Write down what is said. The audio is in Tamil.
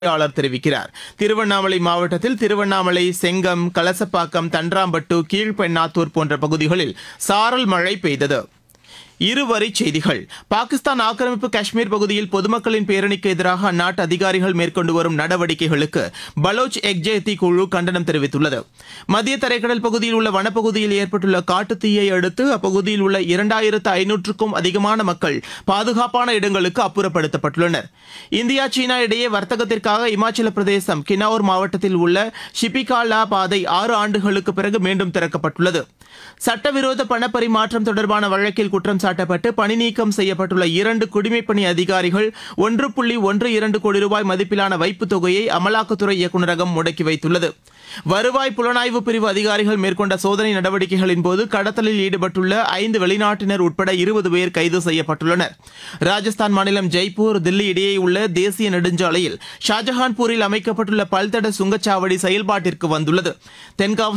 செய்தியாளர் தெரிவிக்கிறார் திருவண்ணாமலை மாவட்டத்தில் திருவண்ணாமலை செங்கம் கலசப்பாக்கம் தன்றாம்பட்டு கீழ்பெண்ணாத்தூர் போன்ற பகுதிகளில் சாரல் மழை பெய்தது இருவரிச் செய்திகள் பாகிஸ்தான் ஆக்கிரமிப்பு காஷ்மீர் பகுதியில் பொதுமக்களின் பேரணிக்கு எதிராக அந்நாட்டு அதிகாரிகள் மேற்கொண்டு வரும் நடவடிக்கைகளுக்கு பலோச் எக்ஜேத்தி குழு கண்டனம் தெரிவித்துள்ளது மத்திய தரைக்கடல் பகுதியில் உள்ள வனப்பகுதியில் ஏற்பட்டுள்ள காட்டுத்தீயை அடுத்து அப்பகுதியில் உள்ள இரண்டாயிரத்து ஐநூற்றுக்கும் அதிகமான மக்கள் பாதுகாப்பான இடங்களுக்கு அப்புறப்படுத்தப்பட்டுள்ளனர் இந்தியா சீனா இடையே வர்த்தகத்திற்காக இமாச்சல பிரதேசம் கின்னௌர் மாவட்டத்தில் உள்ள ஷிபிகாலா பாதை ஆறு ஆண்டுகளுக்கு பிறகு மீண்டும் திறக்கப்பட்டுள்ளது சட்டவிரோத பணப்பரிமாற்றம் தொடர்பான வழக்கில் குற்றம் சாட்டப்பட்டு பணி நீக்கம் செய்யப்பட்டுள்ள இரண்டு குடிமைப்பணி அதிகாரிகள் ஒன்று புள்ளி ஒன்று இரண்டு கோடி ரூபாய் மதிப்பிலான வைப்புத் தொகையை அமலாக்கத்துறை இயக்குநரகம் முடக்கி வைத்துள்ளது வருவாய் புலனாய்வு பிரிவு அதிகாரிகள் மேற்கொண்ட சோதனை நடவடிக்கைகளின் போது கடத்தலில் ஈடுபட்டுள்ள ஐந்து வெளிநாட்டினர் உட்பட இருபது பேர் கைது செய்யப்பட்டுள்ளனர் ராஜஸ்தான் மாநிலம் ஜெய்ப்பூர் தில்லி இடையே உள்ள தேசிய நெடுஞ்சாலையில் ஷாஜஹான்பூரில் அமைக்கப்பட்டுள்ள பல்தட சுங்கச்சாவடி செயல்பாட்டிற்கு வந்துள்ளது தென்காசி